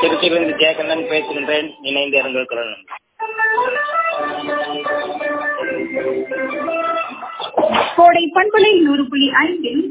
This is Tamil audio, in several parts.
திருச்சியிலிருந்து ஜெயகண்ணன் பேசுகின்றேன் இணைந்து இருந்திருக்கிறேன் கோடை பண்பலை நூறு புள்ளி ஐந்தில்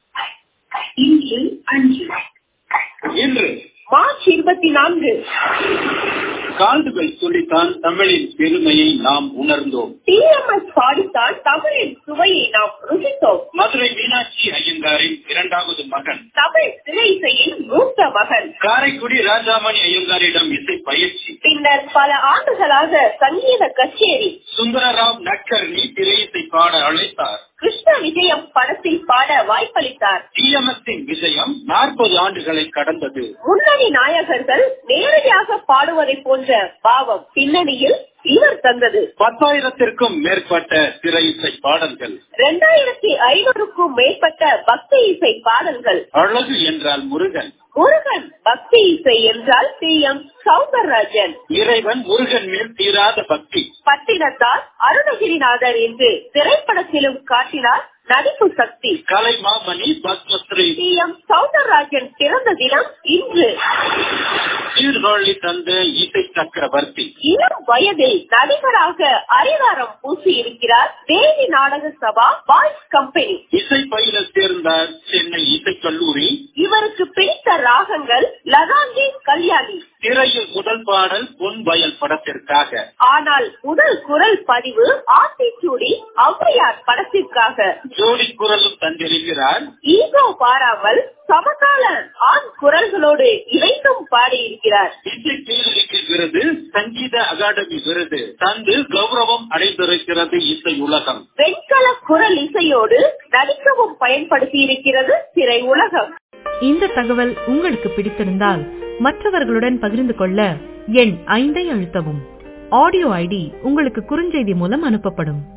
இன்று அன்று இன்று மார்ச் இருபத்தி நான்கு கால்டுகள் சொல்லித்தான் தமிழின் பெருமையை நாம் உணர்ந்தோம் டிஎம்எஸ் பாடித்தான் தமிழின் சுவையை நாம் ருசித்தோம் மதுரை மீனாட்சி ஐயங்காரின் இரண்டாவது மகன் தமிழ் திரை இசையின் மூத்த மகன் காரைக்குடி ராஜாமணி ஐயங்காரிடம் இசை பயிற்சி பின்னர் பல ஆண்டுகளாக சங்கீத கச்சேரி சுந்தரராவ் நட்கர்னி திரை இசை பாட அழைத்தார் கிருஷ்ண விஜயம் படத்தில் பாட வாய்ப்பளித்தார் டிஎம்எஸ்ஸின் விஜயம் நாற்பது ஆண்டுகளை கடந்தது முன்னணி நாயகர்கள் நேரடியாக பாடுவதை போன்ற பாவம் பின்னணியில் இவர் தந்தது பத்தாயிரத்திற்கும் மேற்பட்ட திரை இசை பாடல்கள் இரண்டாயிரத்தி ஐநூறுக்கும் மேற்பட்ட பக்தி இசை பாடல்கள் அழகு என்றால் முருகன் முருகன் பக்தி இசை என்றால் டி எம் சௌந்தரராஜன் இறைவன் முருகன் மேல் தீராத பக்தி பட்டினத்தார் அருணகிரிநாதர் என்று திரைப்படத்திலும் காட்டினார் நடிப்பு சக்தி கலை மாமணி பத்மஸ்ரீ டி எம் சௌந்தரராஜன் பிறந்த தினம் இன்று சீர்காழி தந்த இசை சக்கரவர்த்தி இளம் வயதில் நடிகராக அரிதாரம் பூசி இருக்கிறார் தேவி நாடக சபா பாய்ஸ் கம்பெனி இசை பயில சேர்ந்தார் சென்னை இசைக் கல்லூரி இவருக்கு பிடித்த ராகங்கள் லதாங்கி கல்யாணி திரையில் முதல் பாடல் பொன் வயல் படத்திற்காக ஆனால் முதல் குரல் பதிவு ஆத்திச்சூடி ஔவையார் படத்திற்காக ஜோடி குரலும் தந்திருக்கிறார் ஈகோ பாராமல் சமகால ஆண் குரல்களோடு இணைந்தும் பாடியிருக்கிறார் இசை பேரறிக்கை விருது சங்கீத அகாடமி விருது தந்து கௌரவம் அடைந்திருக்கிறது இசை உலகம் வெண்கல குரல் இசையோடு நடிக்கவும் பயன்படுத்தி இருக்கிறது திரை உலகம் இந்த தகவல் உங்களுக்கு பிடித்திருந்தால் மற்றவர்களுடன் பகிர்ந்து கொள்ள எண் ஐந்தை அழுத்தவும் ஆடியோ ஐடி உங்களுக்கு குறுஞ்செய்தி மூலம் அனுப்பப்படும்